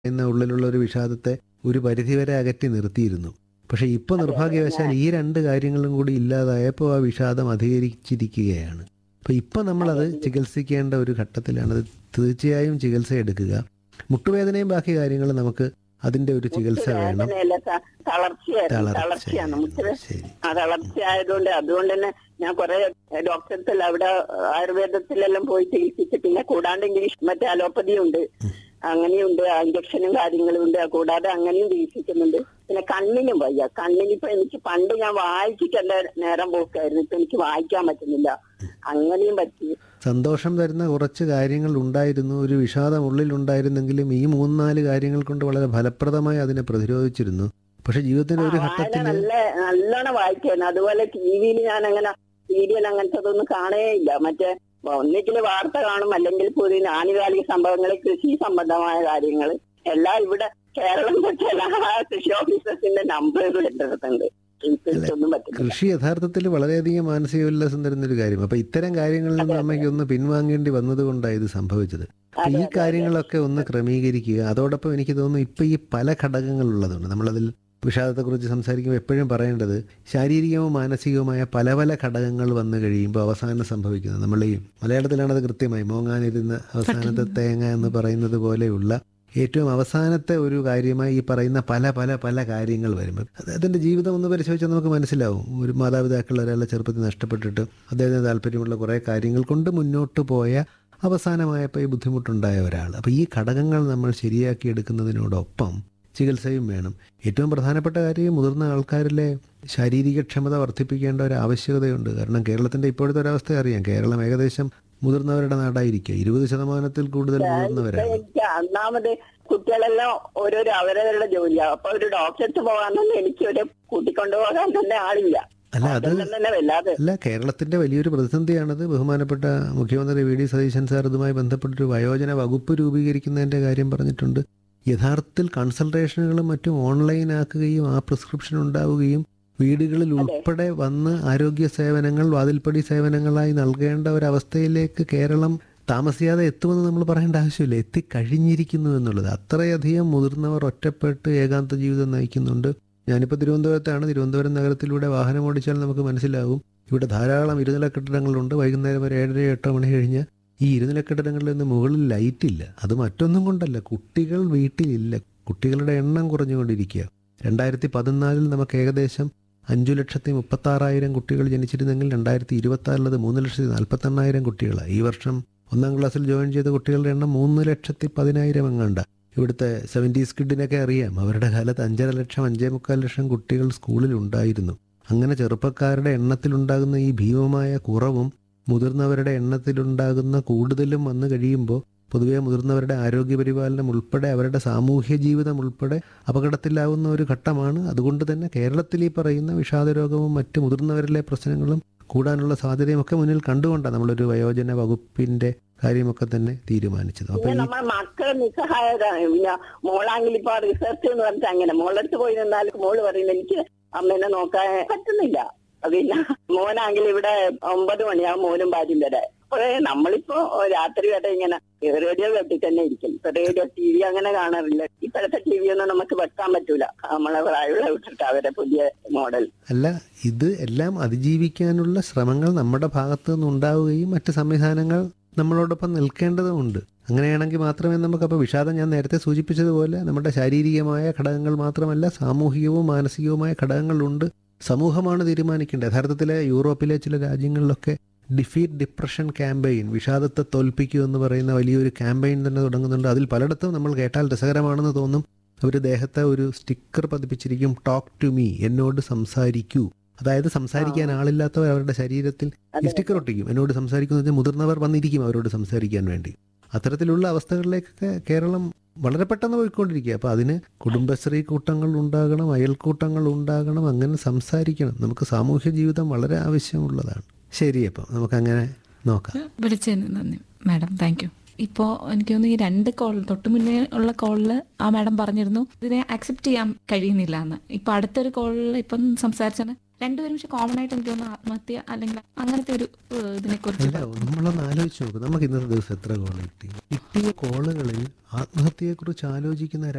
എന്ന ഉള്ളിലുള്ള ഒരു വിഷാദത്തെ ഒരു പരിധിവരെ അകറ്റി നിർത്തിയിരുന്നു പക്ഷെ ഇപ്പോൾ നിർഭാഗ്യവശാൽ ഈ രണ്ട് കാര്യങ്ങളും കൂടി ഇല്ലാതായപ്പോൾ ആ വിഷാദം അധികരിച്ചിരിക്കുകയാണ് അപ്പോൾ ഇപ്പോൾ നമ്മളത് ചികിത്സിക്കേണ്ട ഒരു ഘട്ടത്തിലാണ് അത് തീർച്ചയായും ചികിത്സ എടുക്കുക മുട്ടുവേദനയും ബാക്കി കാര്യങ്ങളും നമുക്ക് അതിന്റെ ഒരു ചികിത്സ വേണം വേദനയല്ല ത- തളർച്ചയായിരുന്നു തളർച്ചയാണ് മുട്ട് തളർച്ച ശരി ആ തളർച്ച ആയതുകൊണ്ട് അതുകൊണ്ട് തന്നെ ഞാൻ കുറെ ഡോക്ടർസിൽ അവിടെ ആയുർവേദത്തിലെല്ലാം പോയി ചികിത്സിച്ച് പിന്നെ കൂടാണ്ട് ഇംഗ്ലീഷ് മറ്റേ അലോപ്പതി ഉണ്ട് അങ്ങനെയുണ്ട് ഇഞ്ചക്ഷനും കാര്യങ്ങളും ഉണ്ട് കൂടാതെ അങ്ങനെയും ചികിത്സിക്കുന്നുണ്ട് പിന്നെ കണ്ണിനും വയ്യ കണ്ണിനിപ്പോ എനിക്ക് പണ്ട് ഞാൻ വായിച്ചിട്ടല്ല നേരം പോക്കായിരുന്നു ഇപ്പൊ എനിക്ക് വായിക്കാൻ പറ്റുന്നില്ല അങ്ങനെയും പറ്റി സന്തോഷം തരുന്ന കുറച്ച് കാര്യങ്ങൾ ഉണ്ടായിരുന്നു ഒരു വിഷാദം ഉള്ളിൽ ഉണ്ടായിരുന്നെങ്കിലും ഈ മൂന്നാല് കാര്യങ്ങൾ കൊണ്ട് വളരെ ഫലപ്രദമായി അതിനെ പ്രതിരോധിച്ചിരുന്നു പക്ഷെ ജീവിതത്തിന്റെ ഒരു ആ, വായന ഘട്ടത്തിൽ നല്ല നല്ലോണം വായിക്കായിരുന്നു അതുപോലെ ടി വിയിൽ ഞാൻ അങ്ങനെ സീരിയൽ അങ്ങനത്തതൊന്നും കാണേയില്ല മറ്റേ ഒന്നുകിൽ വാർത്ത കാണും അല്ലെങ്കിൽ പുതിയ ആനുകാലിക സംഭവങ്ങൾ കൃഷി സംബന്ധമായ കാര്യങ്ങൾ എല്ലാം ഇവിടെ കേരളം തൊട്ട് എല്ലാ കൃഷി ഓഫീസേഴ്സിന്റെ നമ്പറുകൾ എന്റെ അടുത്തുണ്ട് എനിക്കൊന്നും പറ്റില്ല കൃഷി യഥാർത്ഥത്തിൽ വളരെയധികം മാനസിക ഉല്ലാസം തരുന്ന ഒരു കാര്യം അപ്പൊ ഇത്തരം കാര്യങ്ങളിൽ നിന്ന് അമ്മയ്ക്ക് ഒന്ന് പിൻവാങ്ങേണ്ടി വന്നതുകൊണ്ടാണ് ഇത് സംഭവിച്ചത് അപ്പൊ ഈ കാര്യങ്ങളൊക്കെ ഒന്ന് ക്രമീകരിക്കുക അതോടൊപ്പം എനിക്ക് തോന്നുന്നു ഇപ്പൊ ഈ പല ഘടകങ്ങൾ ഉള്ളതുകൊണ്ട് നമ്മളതിൽ വിഷാദത്തെക്കുറിച്ച് സംസാരിക്കുമ്പോൾ എപ്പോഴും പറയേണ്ടത് ശാരീരികവും മാനസികവുമായ പല പല ഘടകങ്ങൾ വന്നു കഴിയുമ്പോൾ അവസാനം സംഭവിക്കുന്നത് നമ്മൾ ഈ മലയാളത്തിലാണത് കൃത്യമായി മോങ്ങാനിരുന്ന അവസാനത്തെ തേങ്ങ എന്ന് പറയുന്നത് പോലെയുള്ള ഏറ്റവും അവസാനത്തെ ഒരു കാര്യമായി ഈ പറയുന്ന പല പല പല കാര്യങ്ങൾ വരുമ്പോൾ അദ്ദേഹത്തിൻ്റെ ജീവിതം ഒന്ന് പരിശോധിച്ചാൽ നമുക്ക് മനസ്സിലാവും ഒരു മാതാപിതാക്കൾ ഒരാളെ ചെറുപ്പത്തിൽ നഷ്ടപ്പെട്ടിട്ട് അദ്ദേഹത്തിന് താല്പര്യമുള്ള കുറേ കാര്യങ്ങൾ കൊണ്ട് മുന്നോട്ട് പോയ അവസാനമായപ്പോൾ ഈ ബുദ്ധിമുട്ടുണ്ടായ ഒരാൾ അപ്പോൾ ഈ ഘടകങ്ങൾ നമ്മൾ ശരിയാക്കി എടുക്കുന്നതിനോടൊപ്പം ചികിത്സയും വേണം ഏറ്റവും പ്രധാനപ്പെട്ട കാര്യം മുതിർന്ന ആൾക്കാരിലെ ശാരീരിക ക്ഷമത വർദ്ധിപ്പിക്കേണ്ട ഒരു ആവശ്യകതയുണ്ട് കാരണം കേരളത്തിൻ്റെ ഇപ്പോഴത്തെ ഒരവസ്ഥ അറിയാം കേരളം ഏകദേശം മുതിർന്നവരുടെ നാടായിരിക്കുക ഇരുപത് ശതമാനത്തിൽ കൂടുതൽ ഇപ്പൊ മുതിർന്നവരാണ് എനിക്ക് ഒന്നാമത് കുട്ടികളെല്ലാം ഓരോരോ അവരവരുടെ ജോലിയാണ് അപ്പൊ ഒരു ഡോക്ടർക്ക് പോകാൻ തന്നെ എനിക്ക് ഒരു കൂട്ടിക്കൊണ്ടുപോകാൻ തന്നെ ആളില്ല അല്ല അത് അതെല്ലാം തന്നെ വല്ലാതെ അല്ല കേരളത്തിന്റെ വലിയൊരു പ്രതിസന്ധിയാണത് ബഹുമാനപ്പെട്ട മുഖ്യമന്ത്രി വി ഡി സതീശൻ സാർ ഇതുമായി ബന്ധപ്പെട്ടൊരു വയോജന വകുപ്പ് രൂപീകരിക്കുന്നതിന്റെ കാര്യം പറഞ്ഞിട്ടുണ്ട് യഥാർത്ഥത്തിൽ കൺസൾട്ടേഷനുകളും മറ്റും ഓൺലൈൻ ആക്കുകയും ആ പ്രിസ്ക്രിപ്ഷൻ ഉണ്ടാവുകയും വീടുകളിൽ ഉൾപ്പെടെ വന്ന് ആരോഗ്യ സേവനങ്ങൾ വാതിൽപ്പടി സേവനങ്ങളായി നൽകേണ്ട ഒരവസ്ഥയിലേക്ക് കേരളം താമസിയാതെ എത്തുമെന്ന് നമ്മൾ പറയേണ്ട ആവശ്യമില്ല എത്തിക്കഴിഞ്ഞിരിക്കുന്നു എന്നുള്ളത് അത്രയധികം മുതിർന്നവർ ഒറ്റപ്പെട്ട് ഏകാന്ത ജീവിതം നയിക്കുന്നുണ്ട് ഞാനിപ്പോൾ തിരുവനന്തപുരത്താണ് തിരുവനന്തപുരം നഗരത്തിലൂടെ വാഹനം ഓടിച്ചാൽ നമുക്ക് മനസ്സിലാവും ഇവിടെ ധാരാളം ഇരുനില കെട്ടിടങ്ങളുണ്ട് വൈകുന്നേരം ഒരു ഏഴര എട്ടോ മണി കഴിഞ്ഞ് ഈ ഇരുനില കെട്ടിടങ്ങളിൽ നിന്ന് മുകളിൽ ലൈറ്റ് ഇല്ല അത് മറ്റൊന്നും കൊണ്ടല്ല കുട്ടികൾ വീട്ടിലില്ല കുട്ടികളുടെ എണ്ണം കുറഞ്ഞുകൊണ്ടിരിക്കുക രണ്ടായിരത്തി പതിനാലിൽ നമുക്ക് ഏകദേശം അഞ്ചു ലക്ഷത്തി മുപ്പത്താറായിരം കുട്ടികൾ ജനിച്ചിരുന്നെങ്കിൽ രണ്ടായിരത്തി ഇരുപത്തി ആറിലത് മൂന്ന് ലക്ഷത്തി നാൽപ്പത്തെണ്ണായിരം കുട്ടികളാണ് ഈ വർഷം ഒന്നാം ക്ലാസ്സിൽ ജോയിൻ ചെയ്ത കുട്ടികളുടെ എണ്ണം മൂന്ന് ലക്ഷത്തി പതിനായിരം എങ്ങാണ്ട് ഇവിടുത്തെ സെവൻറ്റീസ് കിഡിനൊക്കെ അറിയാം അവരുടെ കാലത്ത് അഞ്ചര ലക്ഷം അഞ്ചേ മുക്കാൽ ലക്ഷം കുട്ടികൾ സ്കൂളിൽ ഉണ്ടായിരുന്നു അങ്ങനെ ചെറുപ്പക്കാരുടെ എണ്ണത്തിലുണ്ടാകുന്ന ഈ ഭീമമായ കുറവും മുതിർന്നവരുടെ എണ്ണത്തിലുണ്ടാകുന്ന കൂടുതലും വന്നു കഴിയുമ്പോൾ പൊതുവെ മുതിർന്നവരുടെ ആരോഗ്യപരിപാലനം ഉൾപ്പെടെ അവരുടെ സാമൂഹ്യ ജീവിതം ഉൾപ്പെടെ അപകടത്തിലാവുന്ന ഒരു ഘട്ടമാണ് അതുകൊണ്ട് തന്നെ കേരളത്തിൽ ഈ പറയുന്ന വിഷാദരോഗവും മറ്റ് മുതിർന്നവരിലെ പ്രശ്നങ്ങളും കൂടാനുള്ള സാധ്യതയും ഒക്കെ മുന്നിൽ കണ്ടുകൊണ്ടാണ് നമ്മളൊരു വയോജന വകുപ്പിന്റെ കാര്യമൊക്കെ തന്നെ തീരുമാനിച്ചത് അപ്പൊ പിന്നെ ഈ നമ്മളെ മക്കള് നിസ്സഹായതാണ് പിന്നെ മോളാണെങ്കിൽ ഇപ്പൊ റിസർച്ച് എന്ന് പറഞ്ഞിട്ട് അങ്ങനെ മോളടുത്ത് പോയി നിന്നാൽ മോള് പറയുന്നത് എനിക്ക് അമ്മേനെ നോക്കാൻ പറ്റുന്നില്ല പിന്നെ മോനാണെങ്കിൽ ഇവിടെ ഒമ്പത് മണിയാവും മോനും ഭാര്യയും വരെ അപ്പോഴേ നമ്മളിപ്പോ രാത്രി വരെ ഇങ്ങനെ റേഡിയോ വെട്ടി തന്നെ ഇരിക്കും ഇപ്പൊ റേഡിയോ ടി വി അങ്ങനെ കാണാറില്ല ഇപ്പോഴത്തെ ടി വി ഒന്നും നമുക്ക് വെക്കാൻ പറ്റൂല നമ്മളെ പ്രായമുള്ള വിട്ടിട്ട് അവരെ പുതിയ മോഡൽ അല്ല ഇത് എല്ലാം അതിജീവിക്കാനുള്ള ശ്രമങ്ങൾ നമ്മുടെ ഭാഗത്തു നിന്നുണ്ടാവുകയും മറ്റ് സംവിധാനങ്ങൾ നമ്മളോടൊപ്പം നിൽക്കേണ്ടതുമുണ്ട് അങ്ങനെയാണെങ്കിൽ മാത്രമേ നമുക്ക് അപ്പോൾ വിഷാദം ഞാൻ നേരത്തെ സൂചിപ്പിച്ചതുപോലെ നമ്മുടെ ശാരീരികമായ ഘടകങ്ങൾ മാത്രമല്ല സാമൂഹികവും മാനസികവുമായ ഘടകങ്ങളുണ്ട് സമൂഹമാണ് തീരുമാനിക്കേണ്ടത് യഥാർത്ഥത്തിലെ യൂറോപ്പിലെ ചില രാജ്യങ്ങളിലൊക്കെ ഡിഫീറ്റ് ഡിപ്രഷൻ ക്യാമ്പയിൻ വിഷാദത്തെ തോൽപ്പിക്കൂ എന്ന് പറയുന്ന വലിയൊരു ക്യാമ്പയിൻ തന്നെ തുടങ്ങുന്നുണ്ട് അതിൽ പലയിടത്തും നമ്മൾ കേട്ടാൽ രസകരമാണെന്ന് തോന്നും അവർ ദേഹത്തെ ഒരു സ്റ്റിക്കർ പതിപ്പിച്ചിരിക്കും ടോക്ക് ടു മീ എന്നോട് സംസാരിക്കൂ അതായത് സംസാരിക്കാൻ ആളില്ലാത്തവർ അവരുടെ ശരീരത്തിൽ ഈ സ്റ്റിക്കർ ഒട്ടിക്കും എന്നോട് സംസാരിക്കുന്നത് മുതിർന്നവർ വന്നിരിക്കും അവരോട് സംസാരിക്കാൻ വേണ്ടി അത്തരത്തിലുള്ള അവസ്ഥകളിലേക്കൊക്കെ കേരളം വളരെ പെട്ടെന്ന് പോയിക്കൊണ്ടിരിക്കുക അപ്പോൾ അതിന് കുടുംബശ്രീ കൂട്ടങ്ങൾ ഉണ്ടാകണം അയൽക്കൂട്ടങ്ങൾ ഉണ്ടാകണം അങ്ങനെ സംസാരിക്കണം നമുക്ക് സാമൂഹ്യ ജീവിതം വളരെ ആവശ്യമുള്ളതാണ് ശരി അപ്പം നമുക്കങ്ങനെ നോക്കാം വിളിച്ചതിന് നന്ദി മാഡം താങ്ക് യു ഇപ്പോൾ എനിക്ക് തോന്നുന്നു ഈ രണ്ട് കോൾ തൊട്ട് മുന്നേ ഉള്ള കോളിൽ ആ മാഡം പറഞ്ഞിരുന്നു ഇതിനെ അക്സെപ്റ്റ് ചെയ്യാൻ കഴിയുന്നില്ല എന്ന് ഇപ്പൊ അടുത്തൊരു കോളിൽ ഇപ്പം സംസാരിച്ചാണ് രണ്ടുപേരും പക്ഷെ കോമൺ ആയിട്ട് എനിക്ക് തോന്നുന്നു ആത്മഹത്യ അല്ലെങ്കിൽ അങ്ങനത്തെ ഒരു ഇതിനെ കുറിച്ച് അല്ല നമ്മളൊന്ന് ആലോചിച്ച് നോക്കും നമുക്ക് ഇന്നത്തെ ദിവസം എത്ര കോൾ കിട്ടി കിട്ടിയ കോളുകളിൽ ആത്മഹത്യയെക്കുറിച്ച് ആലോചിക്കുന്ന